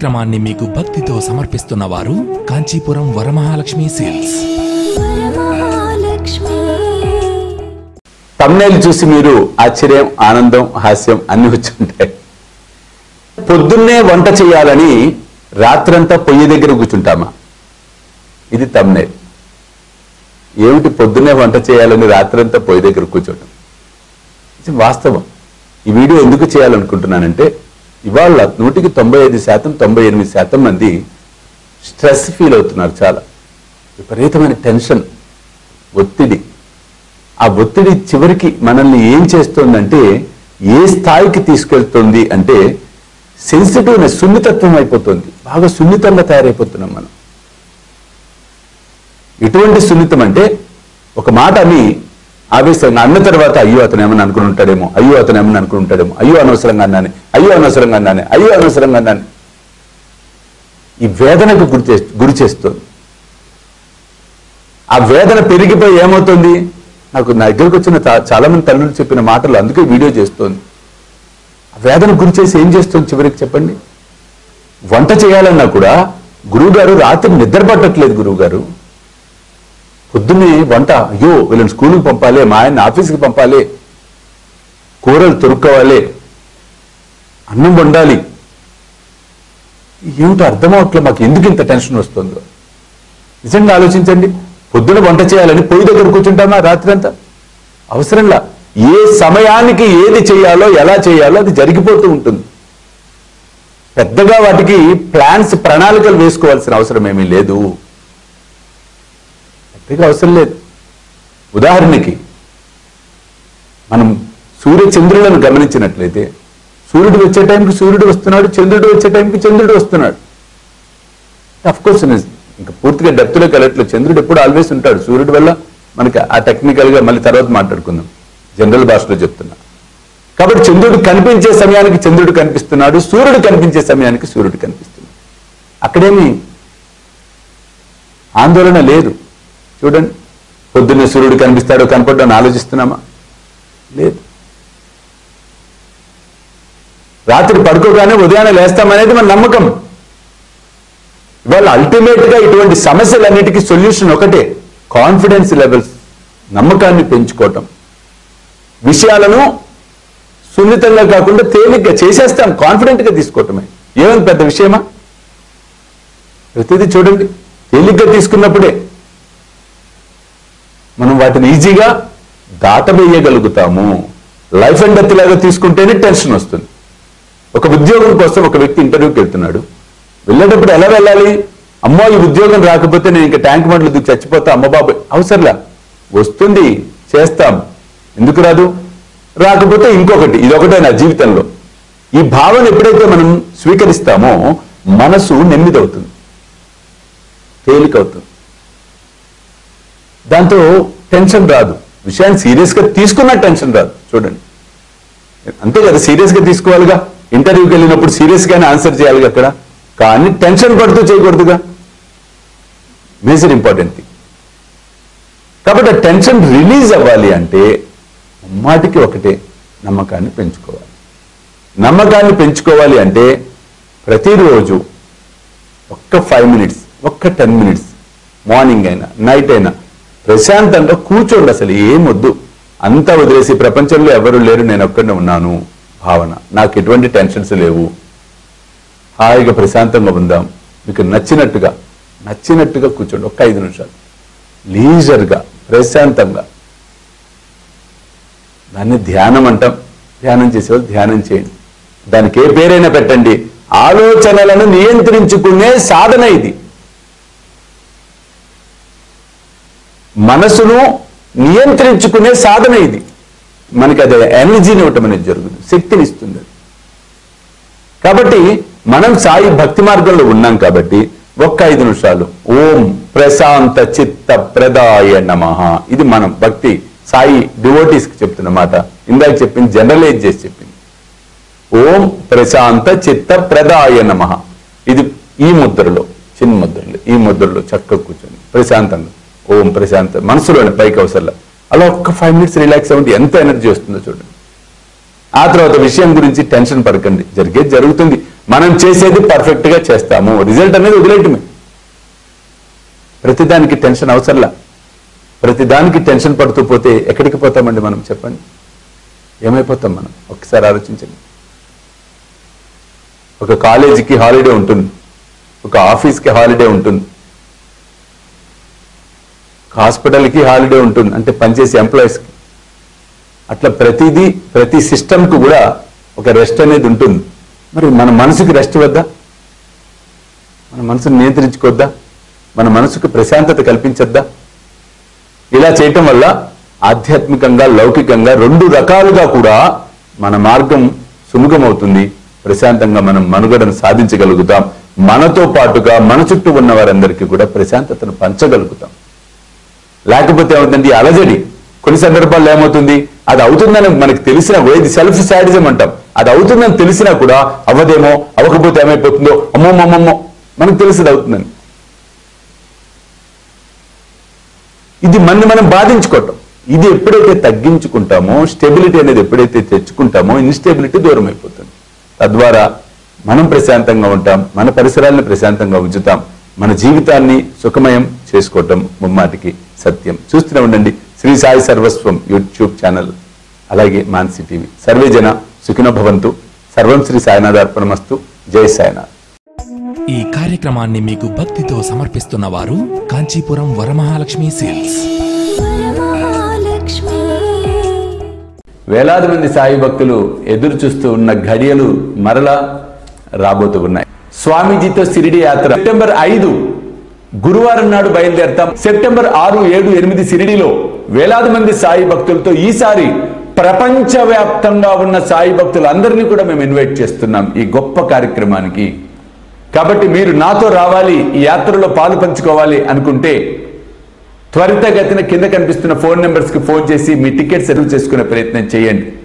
కార్యక్రమాన్ని మీకు భక్తితో సమర్పిస్తున్న వారు కాంచీపురం వరమహాలక్ష్మి సేల్స్ వరమహాలక్ష్మి తమ్నేలు చూసి మీరు ఆశ్చర్యం ఆనందం హాస్యం అన్ని వచ్చుంటాయి పొద్దున్నే వంట చేయాలని రాత్రంతా పొయ్యి దగ్గర కూర్చుంటామా ఇది తమ్నేల్ ఏమిటి పొద్దున్నే వంట చేయాలని రాత్రంతా పొయ్యి దగ్గర కూర్చోటం ఇది వాస్తవం ఈ వీడియో ఎందుకు చేయాలనుకుంటున్నానంటే ఇవాళ నూటికి తొంభై ఐదు శాతం తొంభై ఎనిమిది శాతం మంది స్ట్రెస్ ఫీల్ అవుతున్నారు చాలా విపరీతమైన టెన్షన్ ఒత్తిడి ఆ ఒత్తిడి చివరికి మనల్ని ఏం చేస్తోందంటే ఏ స్థాయికి తీసుకెళ్తుంది అంటే సెన్సిటివ్నెస్ సున్నితత్వం అయిపోతుంది బాగా సున్నితంగా తయారైపోతున్నాం మనం ఎటువంటి సున్నితం అంటే ఒక మాట అని ఆవేశంగా అన్న తర్వాత అయ్యో అతను ఏమన్నా అనుకుని ఉంటాడేమో అయ్యో అతను ఏమన్నా అనుకుని ఉంటాడేమో అయ్యో అనవసరంగా అన్నానే అయ్యో అనవసరంగా అన్నానే అయ్యో అనవసరంగా అన్నానే ఈ వేదనకు గురి చేస్తూ గురి చేస్తుంది ఆ వేదన పెరిగిపోయి ఏమవుతుంది నాకు నా దగ్గరకు వచ్చిన చా- చాలా మంది తల్లులు చెప్పిన మాటలు అందుకే వీడియో చేస్తోంది ఆ వేదన గురి చేసి ఏం చేస్తుంది చివరికి చెప్పండి వంట చేయాలన్నా కూడా గురువుగారు రాత్రి నిద్ర పట్టట్లేదు గురువుగారు పొద్దున్నే వంట అయ్యో వీళ్ళని స్కూల్కి పంపాలి మా ఆయన ఆఫీస్కి పంపాలి కూరలు తొరుక్కోవాలి అన్నం వండాలి ఏమిటో అర్థం అవట్లే మాకు ఎందుకు ఇంత టెన్షన్ వస్తుందో నిజంగా ఆలోచించండి పొద్దున వంట చేయాలని పొయ్యి దగ్గర కూర్చుంటామా రాత్రి అంతా అవసరంలా ఏ సమయానికి ఏది చేయాలో ఎలా చేయాలో అది జరిగిపోతూ ఉంటుంది పెద్దగా వాటికి ప్లాన్స్ ప్రణాళికలు వేసుకోవాల్సిన అవసరం ఏమీ లేదు పెద్దగా అవసరం లేదు ఉదాహరణకి మనం సూర్య చంద్రులను గమనించినట్లయితే సూర్యుడు వచ్చే టైంకి సూర్యుడు వస్తున్నాడు చంద్రుడు వచ్చే టైంకి చంద్రుడు వస్తున్నాడు అఫ్ కోర్స్ ఇంకా పూర్తిగా డెప్త్లోకి వెళ్ళట్లేదు చంద్రుడు ఎప్పుడు ఆల్వేస్ ఉంటాడు సూర్యుడు వల్ల మనకి ఆ టెక్నికల్ గా మళ్ళీ తర్వాత మాట్లాడుకుందాం జనరల్ భాషలో చెప్తున్నా కాబట్టి చంద్రుడు కనిపించే సమయానికి చంద్రుడు కనిపిస్తున్నాడు సూర్యుడు కనిపించే సమయానికి సూర్యుడు కనిపిస్తున్నాడు అక్కడేమి ఆందోళన లేదు చూడండి పొద్దున్నే సూర్యుడు కనిపిస్తాడో కనపడ్డా అని ఆలోచిస్తున్నామా లేదు రాత్రి పడుకోగానే ఉదయాన్నే లేస్తామనేది మన నమ్మకం ఇవాళ అల్టిమేట్ గా ఇటువంటి సమస్యలన్నిటికీ సొల్యూషన్ ఒకటే కాన్ఫిడెన్స్ లెవెల్స్ నమ్మకాన్ని పెంచుకోవటం విషయాలను సున్నితంగా కాకుండా తేలిగ్గా చేసేస్తాం కాన్ఫిడెంట్ గా తీసుకోవటమే ఏమైంది పెద్ద విషయమా ప్రతిదీ చూడండి తేలిగ్గా తీసుకున్నప్పుడే మనం వాటిని ఈజీగా దాటవేయగలుగుతాము లైఫ్ అండ్ డెత్ లాగా తీసుకుంటేనే టెన్షన్ వస్తుంది ఒక ఉద్యోగం కోసం ఒక వ్యక్తి ఇంటర్వ్యూకి వెళ్తున్నాడు వెళ్ళేటప్పుడు ఎలా వెళ్ళాలి అమ్మో ఈ ఉద్యోగం రాకపోతే నేను ఇంకా ట్యాంక్ బండ్లు దిగి చచ్చిపోతా అమ్మ బాబు అవసరంలా వస్తుంది చేస్తాం ఎందుకు రాదు రాకపోతే ఇంకొకటి ఇదొకటే నా జీవితంలో ఈ భావన ఎప్పుడైతే మనం స్వీకరిస్తామో మనసు నెమ్మదవుతుంది తేలికవుతుంది దాంతో టెన్షన్ రాదు విషయాన్ని సీరియస్ గా తీసుకున్న టెన్షన్ రాదు చూడండి అంతే కదా సీరియస్ గా తీసుకోవాలిగా ఇంటర్వ్యూకి వెళ్ళినప్పుడు సీరియస్ గానే ఆన్సర్ చేయాలిగా అక్కడ కానీ టెన్షన్ పడుతూ చేయకూడదుగా మేజర్ ఇంపార్టెంట్ థింగ్ కాబట్టి ఆ టెన్షన్ రిలీజ్ అవ్వాలి అంటే మాటికి ఒకటే నమ్మకాన్ని పెంచుకోవాలి నమ్మకాన్ని పెంచుకోవాలి అంటే ప్రతిరోజు ఒక్క ఫైవ్ మినిట్స్ ఒక్క టెన్ మినిట్స్ మార్నింగ్ అయినా నైట్ అయినా ప్రశాంతంగా కూర్చోండి అసలు ఏం వద్దు అంతా వదిలేసి ప్రపంచంలో ఎవరు లేరు నేను ఒక్కడే ఉన్నాను భావన నాకు ఎటువంటి టెన్షన్స్ లేవు హాయిగా ప్రశాంతంగా ఉందాం మీకు నచ్చినట్టుగా నచ్చినట్టుగా కూర్చోండి ఒక్క ఐదు నిమిషాలు లీజర్గా ప్రశాంతంగా దాన్ని ధ్యానం అంటాం ధ్యానం చేసేవాళ్ళు ధ్యానం చేయండి దానికి ఏ పేరైనా పెట్టండి ఆలోచనలను నియంత్రించుకునే సాధన ఇది మనసును నియంత్రించుకునే సాధన ఇది మనకి అది ఎనర్జీని ఇవ్వటం అనేది జరుగుతుంది శక్తిని ఇస్తుంది అది. కాబట్టి మనం సాయి భక్తి మార్గంలో ఉన్నాం కాబట్టి ఒక్క ఐదు నిమిషాలు ఓం ప్రశాంత చిత్త ప్రదాయ నమః ఇది మనం భక్తి సాయి డివోటీస్ కి చెప్తున్న మాట ఇందాక చెప్పింది జనరలైజ్ చేసి చెప్పింది ఓం ప్రశాంత చిత్త ప్రదాయ నమః ఇది ఈ ముద్రలో చిన్న ముద్రలో ఈ ముద్రలో చక్కగా కూర్చొని ప్రశాంతంగా ఓం ప్రశాంత మనసులోని పైకి అవసరంలా అలా ఒక్క ఫైవ్ మినిట్స్ రిలాక్స్ అవ్వండి ఎంత ఎనర్జీ వస్తుందో చూడండి ఆ తర్వాత విషయం గురించి టెన్షన్ పడకండి జరిగేది జరుగుతుంది మనం చేసేది పర్ఫెక్ట్ గా చేస్తాము రిజల్ట్ అనేది వదిలేయటమే ప్రతిదానికి టెన్షన్ అవసరంలా ప్రతిదానికి టెన్షన్ పడుతూ పోతే ఎక్కడికి పోతామండి మనం చెప్పండి ఏమైపోతాం మనం ఒకసారి ఆలోచించండి ఒక కాలేజీకి హాలిడే ఉంటుంది ఒక ఆఫీస్కి హాలిడే ఉంటుంది ఒక హాస్పిటల్కి హాలిడే ఉంటుంది అంటే పనిచేసే ఎంప్లాయీస్కి అట్లా ప్రతిదీ ప్రతి సిస్టమ్కి కూడా ఒక రెస్ట్ అనేది ఉంటుంది మరి మన మనసుకి రెస్ట్ వద్దా మన మనసుని నియంత్రించుకోవద్దా మన మనసుకు ప్రశాంతత కల్పించొద్దా ఇలా చేయటం వల్ల ఆధ్యాత్మికంగా లౌకికంగా రెండు రకాలుగా కూడా మన మార్గం సుముఖమవుతుంది ప్రశాంతంగా మనం మనుగడను సాధించగలుగుతాం మనతో పాటుగా మన చుట్టూ ఉన్న వారందరికీ కూడా ప్రశాంతతను పంచగలుగుతాం లేకపోతే ఏమవుతుంది ఈ అలజడి కొన్ని సందర్భాల్లో ఏమవుతుంది అది అవుతుందని మనకు తెలిసినా కూడా ఇది సెల్ఫ్ సాడిజం అంటాం అది అవుతుందని తెలిసినా కూడా అవ్వదేమో అవ్వకపోతే ఏమైపోతుందో అమ్మో అమ్మమ్మో మనకు తెలిసింది అవుతుందని ఇది మనని మనం బాధించుకోవటం ఇది ఎప్పుడైతే తగ్గించుకుంటామో స్టెబిలిటీ అనేది ఎప్పుడైతే తెచ్చుకుంటామో ఇన్స్టెబిలిటీ దూరం అయిపోతుంది తద్వారా మనం ప్రశాంతంగా ఉంటాం మన పరిసరాలను ప్రశాంతంగా ఉంచుతాం మన జీవితాన్ని సుఖమయం చేసుకోవటం ముమ్మాటికి సత్యం చూస్తూనే ఉండండి శ్రీ సాయి సర్వస్వం యూట్యూబ్ ఛానల్ అలాగే మాన్సి టీవీ సర్వే జన సుఖినో భవంతు సర్వం శ్రీ సాయినాథార్పణమస్తు జై సాయినాథ్ ఈ కార్యక్రమాన్ని మీకు భక్తితో సమర్పిస్తున్న వారు కాంచీపురం వరమహాలక్ష్మి సేల్స్ వరమహాలక్ష్మి వేలాది మంది సాయి భక్తులు ఎదురు చూస్తూ ఉన్న ఘడియలు మరలా రాబోతూ ఉన్నాయి స్వామీజీతో సిరిడి యాత్ర సెప్టెంబర్ ఐదు గురువారం నాడు బయలుదేరతాం సెప్టెంబర్ ఆరు ఏడు ఎనిమిది సిరిడిలో వేలాది మంది సాయి భక్తులతో ఈసారి ప్రపంచవ్యాప్తంగా ఉన్న సాయి భక్తులందరినీ కూడా మేము ఇన్వైట్ చేస్తున్నాం ఈ గొప్ప కార్యక్రమానికి కాబట్టి మీరు నాతో రావాలి ఈ యాత్రలో పాలు పంచుకోవాలి అనుకుంటే త్వరితగతిన కింద కనిపిస్తున్న ఫోన్ నెంబర్స్ కి ఫోన్ చేసి మీ టికెట్స్ రిజర్వ్ చేసుకునే ప్రయత్నం చేయండి